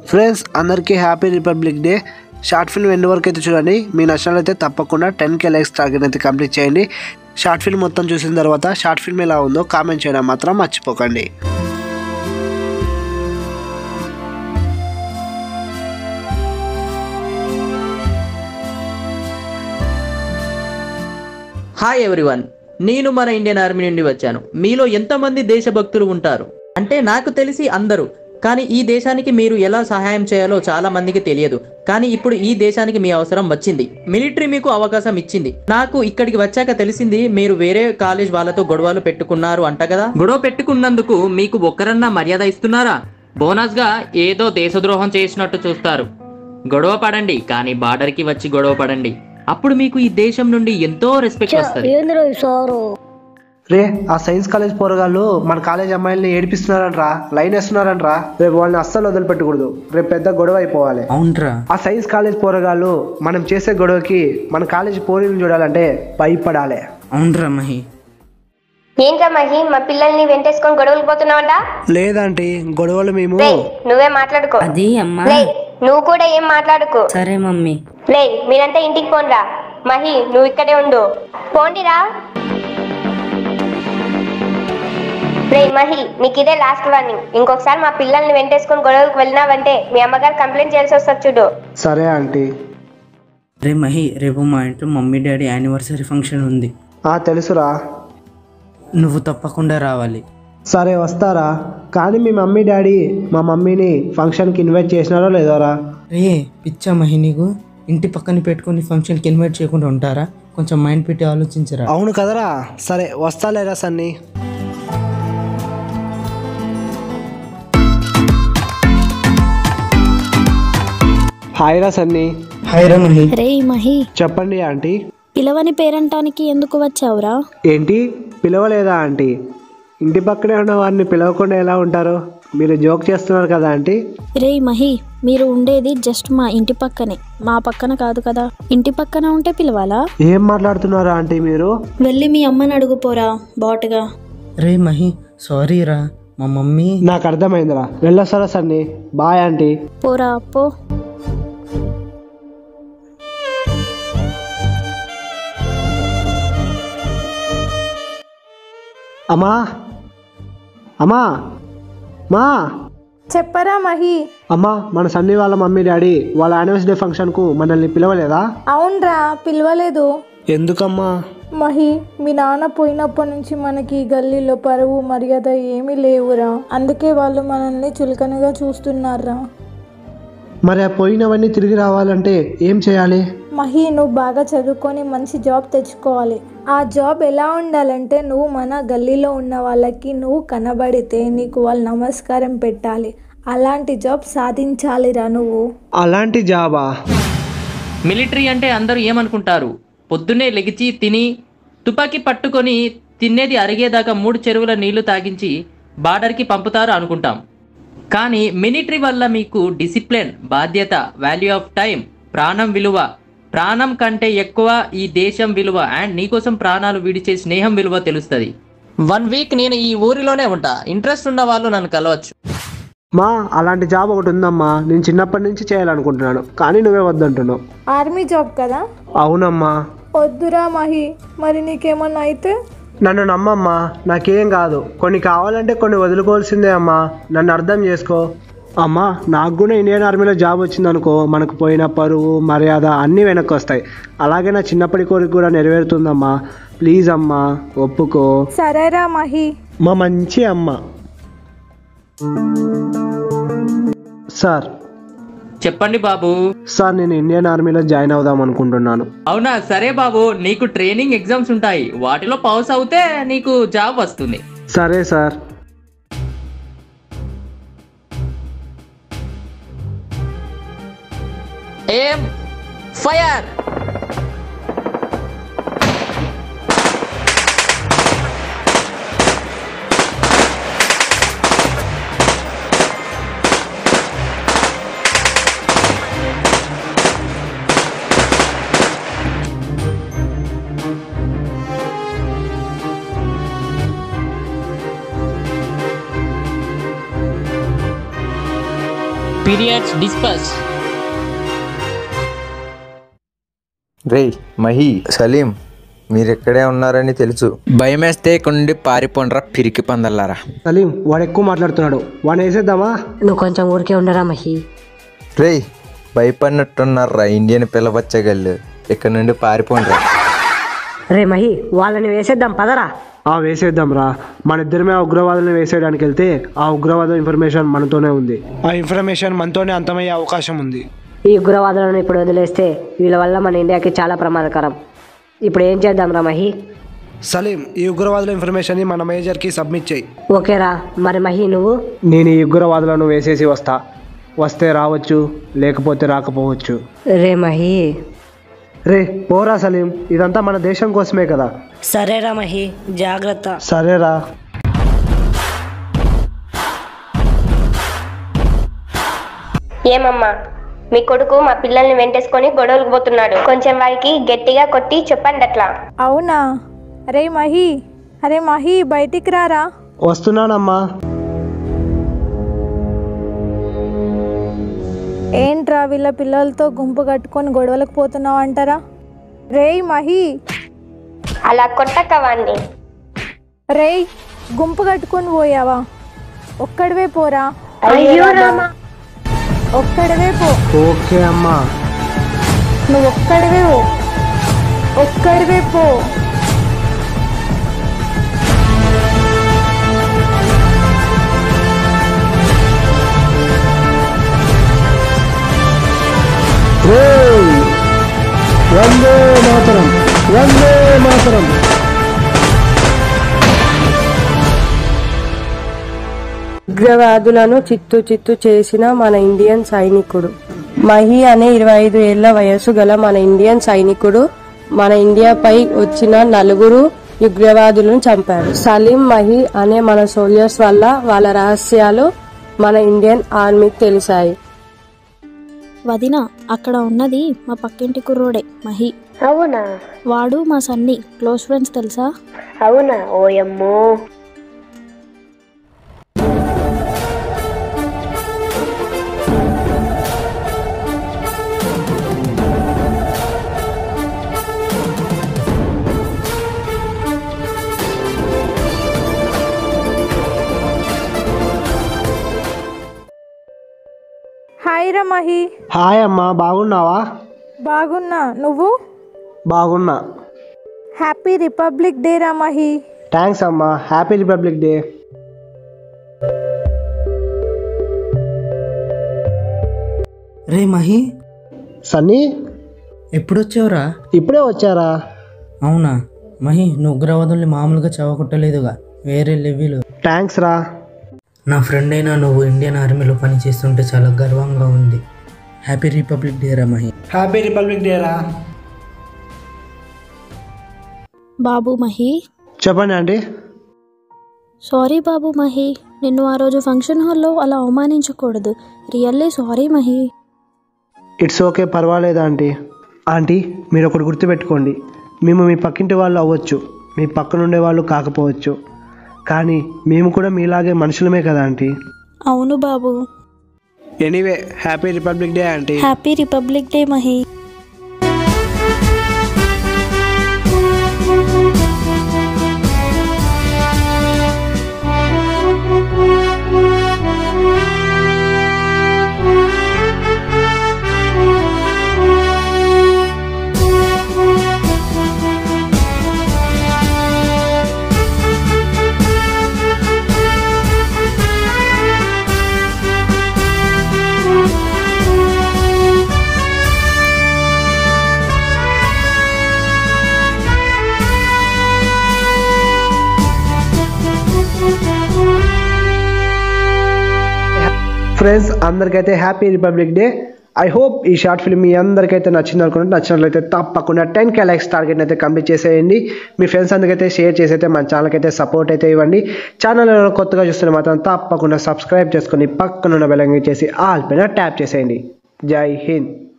Friends అందరికీ happy republic day short film end వరకు అయితే చూడండి మీ నచ్చినట్లయితే తప్పకుండా టెన్ కే లైక్స్ టార్గెట్ అయితే కంప్లీట్ చేయండి షార్ట్ ఫిల్మ్ మొత్తం చూసిన తర్వాత షార్ట్ ఫిల్మ్ ఎలా ఉందో కామెంట్ చేయడం మాత్రం మర్చిపోకండి హాయ్ ఎవ్రీవన్ నేను మన ఇండియన్ ఆర్మీ నుండి వచ్చాను మీలో ఎంతమంది దేశభక్తులు ఉంటారు అంటే నాకు తెలిసి అందరూ కానీ ఈ దేశానికి మీరు ఎలా సహాయం చేయాలో చాలా మందికి తెలియదు కానీ ఇప్పుడు ఈ దేశానికి మీ అవసరం వచ్చింది మిలిటరీ మీకు అవకాశం ఇచ్చింది నాకు ఇక్కడికి వచ్చాక తెలిసింది మీరు వేరే కాలేజ్ వాళ్ళతో గొడవలు పెట్టుకున్నారు అంట కదా గొడవ పెట్టుకున్నందుకు మీకు ఒక్కరన్నా మర్యాద ఇస్తున్నారా బోనస్ గా ఏదో దేశద్రోహం చేసినట్టు చూస్తారు గొడవ పడండి కానీ బార్డర్ కి వచ్చి గొడవ పడండి అప్పుడు మీకు ఈ దేశం నుండి ఎంతో రెస్పెక్ట్ వస్తుంది ఏంద్రో ఈ సారు రే ఆ సైన్స్ కాలేజ్ పోరగాళ్ళు మన కాలేజ్ అమ్మాయిల్ని ఏడిపిస్తున్నారంట్రా లైన్ వేస్తున్నారంట్రా రేపు వాళ్ళని అస్సలు వదిలిపెట్టకూడదు రేపు పెద్ద గొడవ అయిపోవాలి అవునరా ఆ సైన్స్ కాలేజ్ పోరగాళ్ళు మనం చేసే గొడవకి మన కాలేజ్ పోరీలు చూడాలంటే భయపడాలి అవునరా మహి ఏంట్రా మహి మా పిల్లల్ని వెంటేసుకొని గొడవలు పోతున్నావంట లేదంటే గొడవలు మేము లే నువ్వే మాట్లాడుకో అది అమ్మా లే నువ్వు కూడా ఏం మాట్లాడుకో సరే మమ్మీ లే మీరంతా ఇంటికి పోండిరా మహి నువ్వు ఇక్కడే ఉండు పోండిరా రే మహి నీకు ఇదే లాస్ట్ వార్నింగ్ ఇంకొకసారి మా పిల్లల్ని వెంటేసుకొని గొడవలకు వెళ్ళినావంటే మీ అమ్మగారు కంప్లైంట్ చేయాల్సి వస్తుంది చూడు సరే ఆంటీ రే మహి రేపు మా ఇంట్లో మమ్మీ డాడీ యానివర్సరీ ఫంక్షన్ ఉంది ఆ తెలుసురా నువ్వు తప్పకుండా రావాలి సరే వస్తారా కానీ మీ మమ్మీ డాడీ మా మమ్మీని ఫంక్షన్కి ఇన్వైట్ చేసినారో లేదోరా రే పిచ్చా మహి నీకు ఇంటి పక్కన పెట్టుకొని ఫంక్షన్కి ఇన్వైట్ చేయకుండా ఉంటారా కొంచెం మైండ్ పెట్టి ఆలోచించరా అవును కదరా సరే వస్తాలేరా సన్నీ హాయ్ రా సన్నీ హాయ్ రా మహి రే మహి చెప్పండి ఆంటీ పిలవని పేరంటానికి ఎందుకు వచ్చావురా ఏంటి పిలవలేదా ఆంటీ ఇంటి పక్కనే ఉన్న వారిని పిలవకుండా ఎలా ఉంటారు మీరు జోక్ చేస్తున్నారు కదా ఆంటీ రే మహి మీరు ఉండేది జస్ట్ మా ఇంటి పక్కనే మా పక్కన కాదు కదా ఇంటి పక్కన ఉంటే పిలవాలా ఏం మాట్లాడుతున్నారు ఆంటీ మీరు వెళ్ళి మీ అమ్మని అడుగుపోరా బాటుగా రే మహి సారీ రా మా మమ్మీ నాకు అర్థమైందిరా వెళ్ళొస్తారా సన్నీ బాయ్ ఆంటీ పోరా పో అమ్మా అమ్మా మా చెప్పరా మహి అమ్మా మన సన్నీ వాళ్ళ మమ్మీ డాడీ వాళ్ళ యానివర్సరీ ఫంక్షన్కు మనల్ని పిలవలేదా అవునరా పిలవలేదు ఎందుకమ్మా మహి మీ నాన్న పోయినప్పటి నుంచి మనకి ఈ గల్లీలో పరువు మర్యాద ఏమీ లేవురా అందుకే వాళ్ళు మనల్ని చులకనగా చూస్తున్నారా మరి ఆ పోయినవన్నీ తిరిగి రావాలంటే ఏం చేయాలి మహి నువ్వు బాగా చదువుకొని మంచి జాబ్ తెచ్చుకోవాలి ఆ జాబ్ ఎలా ఉండాలంటే నువ్వు మన గల్లీలో ఉన్న వాళ్ళకి నువ్వు కనబడితే నీకు వాళ్ళు నమస్కారం పెట్టాలి అలాంటి జాబ్ సాధించాలిరా నువ్వు అలాంటి జాబా మిలిటరీ అంటే అందరూ ఏమనుకుంటారు పొద్దున్నే లెగిచి తిని తుపాకీ పట్టుకొని తినేది అరిగేదాకా మూడు చెరువుల నీళ్లు తాగించి బార్డర్కి పంపుతారు అనుకుంటాం కానీ మిలిటరీ వల్ల మీకు డిసిప్లిన్ బాధ్యత వాల్యూ ఆఫ్ టైం ప్రాణం విలువ ప్రాణం కంటే ఎక్కువ ఈ దేశం విలువ అండ్ నీకోసం ప్రాణాలు విడిచే స్నేహం విలువ తెలుస్తుంది వన్ వీక్ నేను ఈ ఊరిలోనే ఉంటా ఇంట్రెస్ట్ ఉన్న వాళ్ళు నన్ను కలవచ్చు మా అలాంటి జాబ్ ఒకటి ఉందమ్మా నేను చిన్నప్పటి నుంచి చేయాలనుకుంటున్నాను కానీ నువ్వే వద్దంటున్నావు ఆర్మీ జాబ్ కదా అవునమ్మా వద్దురా మహి మరి నీకేమన్నా అయితే నన్ను నమ్మమ్మా నాకేం కాదు కొన్ని కావాలంటే కొన్ని వదులుకోవాల్సిందే అమ్మా నన్ను అర్థం చేసుకో అమ్మా నాకు కూడా ఇండియన్ ఆర్మీలో జాబ్ వచ్చిందనుకో మనకు పోయిన పరువు మర్యాద అన్నీ వెనక్కి వస్తాయి అలాగే నా చిన్నప్పటి కోరిక కూడా నెరవేరుతుందమ్మా ప్లీజ్ అమ్మా ఒప్పుకో సరేరా మహి మా మంచి అమ్మ సార్ చెప్పండి బాబు సార్ నేను ఇండియన్ ఆర్మీలో జాయిన్ అవుదాం అనుకుంటున్నాను అవునా సరే బాబు నీకు ట్రైనింగ్ ఎగ్జామ్స్ ఉంటాయి వాటిలో పాస్ అవుతే నీకు జాబ్ వస్తుంది సరే సార్ ఏం ఫైర్ పీరియడ్స్ డిస్పస్ రే మహి సలీం మీరెక్కడే ఉన్నారని తెలుసు భయమేస్తే ఇక్కడ నుండి పారిపోండ్రా పిరికి పందల్లారా సలీం వాడు ఎక్కువ మాట్లాడుతున్నాడు వాడిని వేసేద్దామా నువ్వు కొంచెం ఊరికే ఉండరా మహి రే భయపడినట్టున్నారా ఇండియన్ పిల్లబచ్చగళ్ళు ఇక్కడ నుండి పారిపోండ్రా రే మహి వాళ్ళని వేసేద్దాం పదరా ఆ వేసేద్దాం రా మన ఇద్దరమే ఆ ఉగ్రవాదులను వేసేయడానికి వెళ్తే ఆ ఉగ్రవాదం ఇన్ఫర్మేషన్ మనతోనే ఉంది ఆ ఇన్ఫర్మేషన్ మనతోనే అంతమయ్యే అవకాశం ఉంది ఈ ఉగ్రవాదులను ఇప్పుడు వదిలేస్తే వీళ్ళ వల్ల మన ఇండియాకి చాలా ప్రమాదకరం ఇప్పుడు ఏం చేద్దాం రా మహి సలీం ఈ ఉగ్రవాదుల ఇన్ఫర్మేషన్ మన మేజర్కి సబ్మిట్ చేయి ఓకేరా మరి మహి నువ్వు నేను ఈ ఉగ్రవాదులను వేసేసి వస్తా వస్తే రావచ్చు లేకపోతే రాకపోవచ్చు రే మహి రే పోరా సలీం ఇదంతా మన దేశం కోసమే కదా సరేరా మహి జాగ్రత్త సరేరా ఏమమ్మా మీ కొడుకు మా పిల్లల్ని వెంటేసుకొని గొడవలకు పోతున్నాడు కొంచెం వారికి గట్టిగా కొట్టి చెప్పండి అట్లా అవునా అరే మహి అరే మహి బయటికి రారా వస్తున్నానమ్మా ఏంట్రా వీళ్ళ పిల్లలతో గుంపు కట్టుకొని గొడవలకు పోతున్నావు అంటారా రేయ్ మహి అలా కొట్టక వాణ్ణి రేయ్ గుంపు కట్టుకొని పోయావా ఒక్కడివే పోరా అయ్యో రామా. ఒక్కడివే పో ఓకే అమ్మా నువ్వు ఒక్కడివే పో ఒక్కడివే పో రేయ్! వందే మాతరం వందే మాతరం ఉగ్రవాదులను చిత్తు చిత్తు చేసిన మన ఇండియన్ సైనికుడు మహి అనే ఇరవై ఐదు ఏళ్ల వయసు గల మన ఇండియన్ సైనికుడు మన ఇండియాపై వచ్చిన నలుగురు ఉగ్రవాదులను చంపాడు సలీం మహి అనే మన సోల్జర్స్ వల్ల వాళ్ళ రహస్యాలు మన ఇండియన్ ఆర్మీకి తెలిసాయి వదిన అక్కడ ఉన్నది మా పక్కింటి కుర్రోడే మహి అవునా వాడు మా సన్ని క్లోజ్ ఫ్రెండ్స్ తెలుసా అవునా ఓయమ్మో హాయ్ రా మహి హాయ్ అమ్మా బాగున్నావా బాగున్నా నువ్వు బాగున్నా హ్యాపీ రిపబ్లిక్ డే రా మహి థ్యాంక్స్ అమ్మా హ్యాపీ రిపబ్లిక్ డే రే మహి సన్నీ ఎప్పుడొచ్చావురా ఇప్పుడే వచ్చారా అవునా మహి నువ్వు ఉగ్రవాదుల్ని మామూలుగా చవకొట్టలేదుగా వేరే లెవెల్ థ్యాంక్స్ రా నా ఫ్రెండ్ అయినా నువ్వు ఇండియన్ ఆర్మీలో పనిచేస్తుంటే చాలా గర్వంగా ఉంది హ్యాపీ రిపబ్లిక్ డే రా మహి హ్యాపీ రిపబ్లిక్ డే రా బాబు మహి చెప్పండి ఆంటీ సారీ బాబు మహి నిన్ను ఆ రోజు ఫంక్షన్ హాల్లో అలా అవమానించకూడదు really sorry Mahi it's okay పర్వాలేదు ఆంటీ ఆంటీ మీరు ఒకటి గుర్తుపెట్టుకోండి మేము మీ పక్కింటి వాళ్ళు అవ్వచ్చు మీ పక్కన ఉండే వాళ్ళు కాకపోవచ్చు కానీ మేము కూడా మీలాగే మనుషులమే కదా ఆంటీ అవును బాబు anyway happy republic day aunty happy republic day Mahi friends అందరికైతే happy republic day I hope ఈ షార్ట్ ఫిల్మ్ మీ అందరికైతే నచ్చింది అనుకుంటే నచ్చినట్లయితే తప్పకుండా టెన్ కే లైక్స్ టార్గెట్ అయితే కంప్లీట్ చేసేయండి మీ ఫ్రెండ్స్ అందరికైతే షేర్ చేసి అయితే మన ఛానల్కి అయితే సపోర్ట్ అయితే ఇవ్వండి ఛానల్ కొత్తగా చూస్తున్న మాత్రం తప్పకుండా సబ్స్క్రైబ్ చేసుకొని పక్కనున్న బెలంగి చేసి ఆల్ పైన ట్యాప్ చేసేయండి జై హింద్